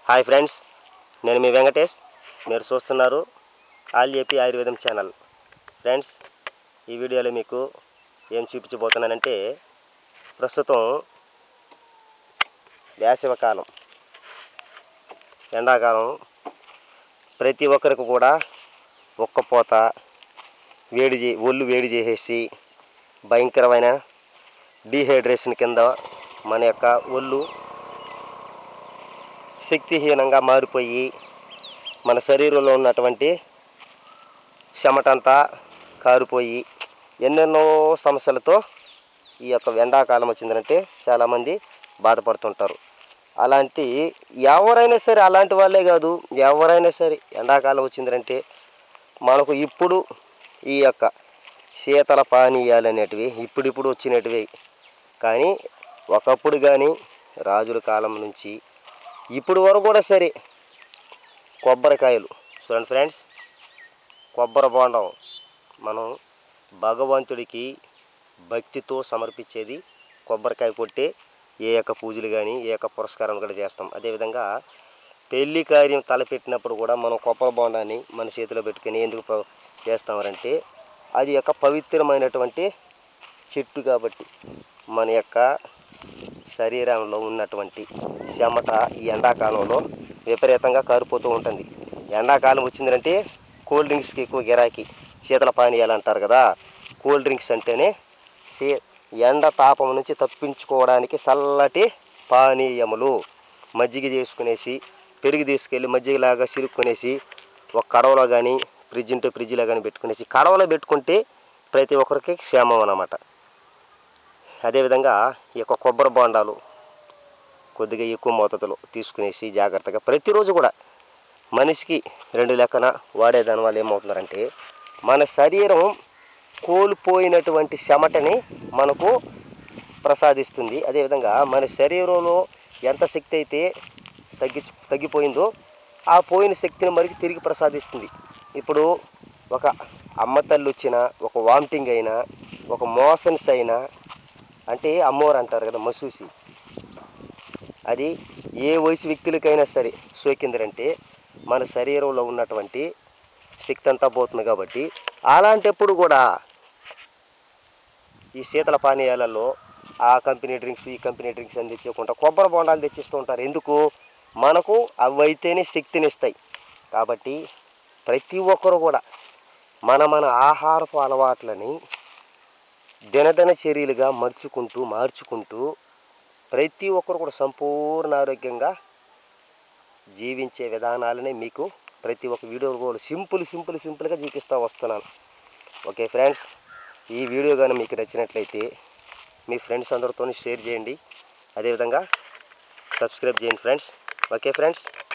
hi friends నేను మీ వెంకటేష్ మీరు చూస్తున్నారు ఆల్ ఏపీ ఆయుర్వేదం ఛానల్ ఫ్రెండ్స్ ఈ వీడియోలో మీకు ఏం చూపించబోతున్నానంటే ప్రస్తుతం వేసవికాలం ఎండాకాలం ప్రతి ఒక్కరికి కూడా ఒక్కపోత వేడి చే ఒళ్ళు వేడి చేసేసి భయంకరమైన డీహైడ్రేషన్ కింద మన యొక్క ఒళ్ళు శక్తిహీనంగా మారిపోయి మన శరీరంలో ఉన్నటువంటి చెమటంతా కారిపోయి ఎన్నెన్నో సమస్యలతో ఈ యొక్క ఎండాకాలం వచ్చిందంటే చాలామంది బాధపడుతుంటారు అలాంటి ఎవరైనా సరే అలాంటి వాళ్ళే కాదు ఎవరైనా సరే ఎండాకాలం వచ్చిందంటే మనకు ఇప్పుడు ఈ యొక్క శీతల పానీయాలు అనేటివి ఇప్పుడిప్పుడు వచ్చినటివి కానీ ఒకప్పుడు కానీ రాజుల కాలం నుంచి ఇప్పుడు వరకు కూడా సరే కొబ్బరికాయలు చూడండి ఫ్రెండ్స్ కొబ్బరి బోండం మనం భగవంతుడికి భక్తితో సమర్పించేది కొబ్బరికాయ కొట్టే ఏ యొక్క పూజలు కానీ ఏ యొక్క పురస్కారం కూడా చేస్తాం అదేవిధంగా పెళ్లి కార్యం తలపెట్టినప్పుడు కూడా మనం కొబ్బరి బోండాన్ని మన చేతిలో పెట్టుకుని ఎందుకు ప- చేస్తామంటే అది యొక్క పవిత్రమైనటువంటి చెట్టు కాబట్టి మన యొక్క శరీరంలో ఉన్నటువంటి చెమట ఈ ఎండాకాలంలో విపరీతంగా కారిపోతూ ఉంటుంది ఎండాకాలం వచ్చిందంటే కూల్ డ్రింక్స్కి ఎక్కువ గిరాకీ శీతల పానీయాలు అంటారు కదా కూల్ డ్రింక్స్ అంటేనే శీ ఎండ తాపం నుంచి తప్పించుకోవడానికి చల్లటి పానీయములు మజ్జిగ చేసుకునేసి పెరుగు తీసుకెళ్ళి మజ్జిగలాగా సిరుక్కునేసి ఒక కడవలో కానీ ఫ్రిడ్జ్ ఉంటే ఫ్రిడ్జ్లో కానీ పెట్టుకునేసి కడవలో పెట్టుకుంటే ప్రతి ఒక్కరికి క్షేమం అన్నమాట అదేవిధంగా ఈ యొక్క కొబ్బరి బోండాలు కొద్దిగా ఎక్కువ మోతాదులో తీసుకునేసి జాగ్రత్తగా ప్రతిరోజు కూడా మనిషికి రెండు లెక్కన వాడే దాని వల్ల ఏమవుతుందంటే మన శరీరం కోల్పోయినటువంటి చెమటని మనకు ప్రసాదిస్తుంది అదేవిధంగా మన శరీరంలో ఎంత శక్తి అయితే తగ్గి తగ్గిపోయిందో ఆ పోయిన శక్తిని మరికి తిరిగి ప్రసాదిస్తుంది ఇప్పుడు ఒక అమ్మ తల్లి వచ్చినా ఒక వామిటింగ్ అయినా ఒక మోషన్స్ అయినా అంటే అమ్మోరు అంటారు కదా మసూసి అది ఏ వయసు వ్యక్తులకైనా సరే సోకిందంటే మన శరీరంలో ఉన్నటువంటి శక్తి అంతా పోతుంది కాబట్టి అలాంటప్పుడు కూడా ఈ శీతల పానీయాలలో ఆ కంపెనీ డ్రింక్స్ ఈ కంపెనీ డ్రింక్స్ అని తెచ్చకుండా కొబ్బరి బొండాలు తెచ్చిస్తూ ఉంటారు ఎందుకు మనకు అవి అయితేనే శక్తినిస్తాయి కాబట్టి ప్రతి ఒక్కరు కూడా మన మన ఆహారపు అలవాట్లని దినదిన చర్యలుగా మర్చుకుంటూ మార్చుకుంటూ ప్రతి ఒక్కరు కూడా సంపూర్ణ ఆరోగ్యంగా జీవించే విధానాలని మీకు ప్రతి ఒక్క వీడియో కూడా సింపుల్ సింపుల్ సింపుల్గా చూపిస్తూ వస్తున్నాను ఓకే ఫ్రెండ్స్ ఈ వీడియో కానీ మీకు నచ్చినట్లయితే మీ ఫ్రెండ్స్ అందరితో షేర్ చేయండి అదేవిధంగా సబ్స్క్రైబ్ చేయండి ఫ్రెండ్స్ ఓకే ఫ్రెండ్స్